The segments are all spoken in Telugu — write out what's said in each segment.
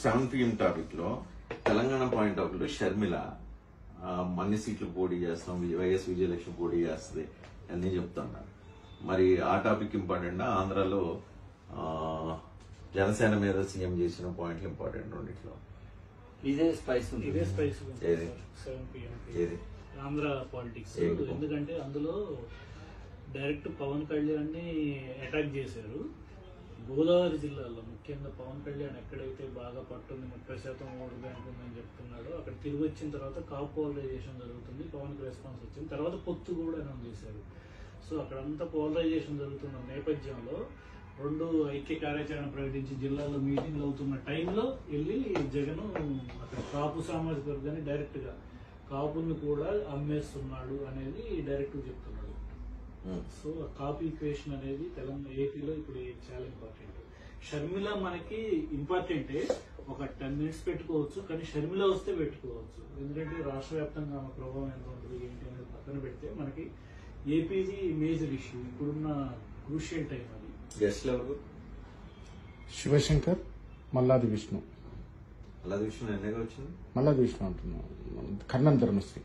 సెవెన్ పిఎం టాపిక్ లో తెలంగాణ పాయింట్ ఆఫ్ లో షర్మిల ఆ, అన్ని సీట్లు పోటీ చేస్తాం వి- వైఎస్ విజయలక్ష్మి పోటీ చేస్తుంది అన్ని చెప్తున్నారు మరి ఆ టాపిక్ ఇంపార్టెంట్ ఆంధ్రాలో ఆ, జనసేన మీద సీఎం చేసిన పాయింట్లు ఇంపార్టెంట్ రెండిట్లో ఇదే స్పైస్ ఉంది ఇదే స్పైస్ ఏది? సెవెన్ పిఎం ఏది ఆంధ్ర పాలిటిక్స్ ఏంటి? ఎందుకంటే అందులో డైరెక్ట్ పవన్ కళ్యాణ్ ని అటాక్ చేశారు గోదావరి జిల్లాలో ముఖ్యంగా పవన్ కళ్యాణ్ ఎక్కడైతే బాగా పట్టుంది ముప్పై శాతం ఓటు బ్యాంక్ ఉందని చెప్తున్నాడో అక్కడ తిరిగి వచ్చిన తర్వాత కాప్ పోలరైజేషన్ జరుగుతుంది పవన్ కి రెస్పాన్స్ వచ్చింది తర్వాత పొత్తు కూడా అనౌన్స్ చేశారు సో అక్కడంతా పోలరైజేషన్ జరుగుతున్న నేపథ్యంలో రెండు ఐక్య కార్యాచరణ ప్రకటించి జిల్లాలో మీటింగ్లు అవుతున్న టైంలో వెళ్ళి జగన్ అక్కడ కాపు సామాజిక వర్గాన్ని డైరెక్ట్ గా కాపుల్ని కూడా అమ్మేస్తున్నాడు అనేది డైరెక్ట్ చెప్తున్నాడు ఉమ్. సో ఆ కాపీ ఈక్వేషన్ అనేది తెలంగాణ ఏపీలో ఇప్పుడు చాలా ఇంపార్టెంట్ షర్మిల మనకి ఇంపార్టెంటే ఒక టెన్ మినిట్స్ పెట్టుకోవచ్చు కానీ షర్మిల వస్తే పెట్టుకోవచ్చు ఎందుకంటే రాష్ట్ర వ్యాప్తంగా ఆమె ప్రభావం ఎంత ఉంటుంది ఏంటి అనేది పక్కన పెడితే మనకి ఏపీది మేజర్ ఇష్యూ ఇప్పుడున్న క్రూషియల్ టైం అది గెస్ట్ ఎవరు శివశంకర్ మల్లాది విష్ణు అలా విషయం ఎన్నగా వచ్చింది మల్లాది విష్ణు అంటున్నాం కర్ణం ధర్మశ్రీ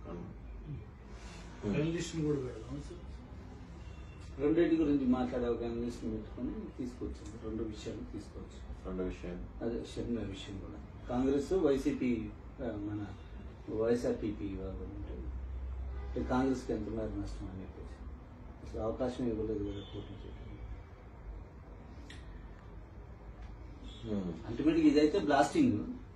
లిస్ట్ కూడా పెడదాం సో రెండింటి గురించి మాట్లాడే ఒక అనలిస్ట్ పెట్టుకొని తీసుకోవచ్చు రెండు విషయాలు తీసుకోవచ్చు రెండో విషయం అదే షర్మిల విషయం కూడా కాంగ్రెస్ వైసీపీ ఆ, మన వైఎస్ఆర్టీపీ వాళ్ళు ఉంటాయి అంటే కాంగ్రెస్కి ఎంత మేర నష్టం అని చెప్పేసి అసలు అవకాశం ఇవ్వలేదు కదా పోటీ చేయడానికి ఉమ్. అల్టిమేట్గా ఇదైతే బ్లాస్టింగ్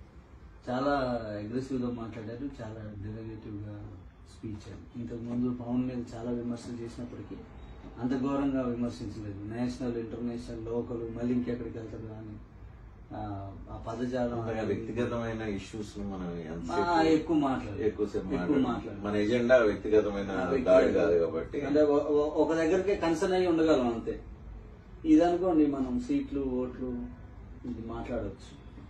చాలా అగ్రెసివ్ గా మాట్లాడారు చాలా డెరివేటివ్ గా స్పీచ్ అని ఇంతకు ముందు పవన్ మీద చాలా విమర్శలు చేసినప్పటికీ అంత ఘోరంగా విమర్శించలేదు నేషనల్ ఇంటర్నేషనల్ లోకల్ మళ్ళీ ఇంకెక్కడికి వెళ్తారు అని ఆ, ఆ పదజాలం అంతగా వ్యక్తిగతమైన ఇష్యూస్ ను మనం ఆ, ఎంతసేపు ఎక్కువ మాట్లాడారు ఎక్కువసేపు ఎక్కువ మాట్లాడాలి. మాట్లాడారు మన ఎజెండా వ్యక్తిగతమైన దాడి కాదు కాబట్టి అంటే ఒ- ఒ- ఒక దగ్గరికి కన్సర్న్ అయ్యి ఉండగలం అంతే ఇది అనుకోండి మనం సీట్లు ఓట్లు ఇది మాట్లాడవచ్చు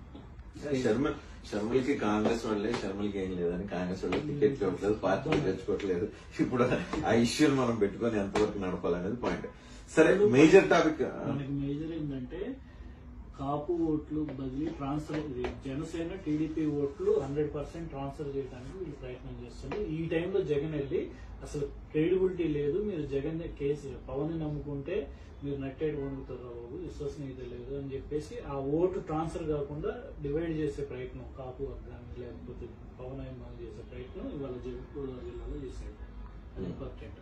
శర్మ శర్మలకి కాంగ్రెస్ వాళ్ళే శర్మలకి ఏం లేదని కాంగ్రెస్ వాళ్ళు టికెట్ ఇవ్వట్లేదు పార్టీలు తెచ్చుకోవట్లేదు ఇప్పుడు ఆ ఇష్యూని మనం పెట్టుకొని ఎంతవరకు నడపాలనేది పాయింట్ సరే మేజర్ టాపిక్ మనకి మేజర్ ఏంటంటే కాపు ఓట్లు బదిలీ ట్రాన్స్ఫర్ ఇది జనసేన టీడీపీ ఓట్లు హండ్రెడ్ పర్సెంట్ ట్రాన్స్ఫర్ చేయడానికి వీళ్ళు ప్రయత్నం చేస్తున్నారు ఈ టైంలో జగన్ వెళ్ళి అసలు క్రెడిబిలిటీ లేదు మీరు జగన్ కేసు పవన్ నమ్ముకుంటే మీరు నట్టేడు వండుతారు బాబు విశ్వసనీయత లేదు అని చెప్పేసి ఆ ఓటు ట్రాన్స్ఫర్ కాకుండా డివైడ్ చేసే ప్రయత్నం కాపు వర్గాన్ని లేకపోతే పవన్ అభిమానులు చేసే ప్రయత్నం ఇవాళ జగన్ గోదావరి జిల్లాలో చేశాడు అది ఇంపార్టెంట్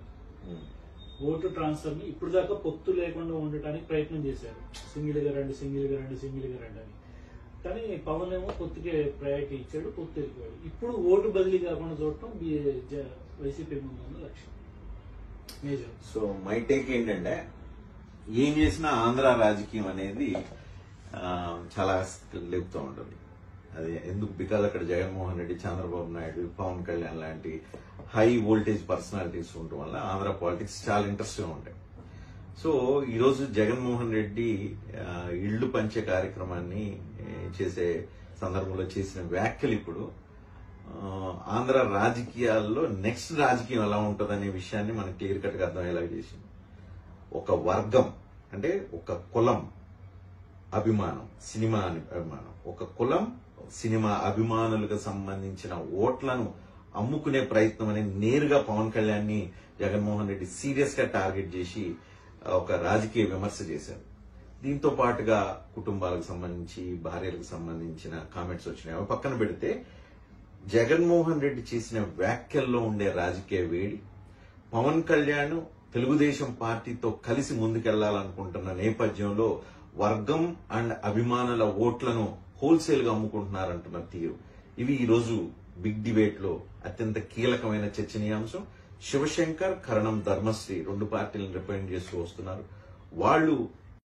ఓటు ట్రాన్స్ఫర్ ని ఇప్పుడు దాకా పొత్తు లేకుండా ఉండటానికి ప్రయత్నం చేశారు సింగిల్ గా రండి సింగిల్ గా రండి సింగిల్ గా రండి అని కానీ పవన్ ఏమో పొత్తుకే ప్రయారిటీ ఇచ్చాడు పొత్తు వెళ్ళిపోయాడు ఇప్పుడు ఓటు బదిలీ కాకుండా చూడటం బి- జ- వైసీపీ ముందు ఉన్న లక్ష్యం మేజర్ సో మై టేక్ ఏంటంటే ఏం చేసినా ఆంధ్ర రాజకీయం అనేది ఆ, చాలా లేపుతూ ఉంటుంది అది ఎందుకు బికాజ్ అక్కడ జగన్మోహన్ రెడ్డి చంద్రబాబు నాయుడు పవన్ కళ్యాణ్ లాంటి హై వోల్టేజ్ పర్సనాలిటీస్ ఉండటం వల్ల ఆంధ్ర పాలిటిక్స్ చాలా ఇంట్రెస్ట్గా ఉంటాయి సో ఈరోజు జగన్మోహన్ రెడ్డి ఆ, ఇళ్లు పంచే కార్యక్రమాన్ని ఏ, చేసే సందర్భంలో చేసిన వ్యాఖ్యలు ఇప్పుడు ఆ, ఆంధ్ర రాజకీయాల్లో నెక్స్ట్ రాజకీయం ఎలా ఉంటుందనే విషయాన్ని మనకు క్లియర్ కట్ గా అర్థమయ్యేలాగా చేసింది ఒక వర్గం అంటే ఒక కులం అభిమానం సినిమా అని అభిమానం ఒక కులం సినిమా అభిమానులకు సంబంధించిన ఓట్లను అమ్ముకునే ప్రయత్నం అనేది నేరుగా పవన్ కళ్యాణ్ ని జగన్మోహన్ రెడ్డి సీరియస్ గా టార్గెట్ చేసి ఆ, ఒక రాజకీయ విమర్శ చేశారు దీంతో పాటుగా కుటుంబాలకు సంబంధించి భార్యలకు సంబంధించిన కామెంట్స్ వచ్చినాయి అవి పక్కన పెడితే జగన్మోహన్ రెడ్డి చేసిన వ్యాఖ్యల్లో ఉండే రాజకీయ వేడి పవన్ కళ్యాణ్ తెలుగుదేశం పార్టీతో కలిసి ముందుకెళ్లాలనుకుంటున్న నేపథ్యంలో వర్గం అండ్ అభిమానుల ఓట్లను హోల్సేల్ గా అమ్ముకుంటున్నారంటున్న తీరు ఇవి ఈ రోజు బిగ్ డిబేట్ లో అత్యంత కీలకమైన చర్చనీయాంశం శివశంకర్ కరణం ధర్మశ్రీ రెండు పార్టీలను రిప్రజెంట్ చేస్తూ వస్తున్నారు వాళ్ళు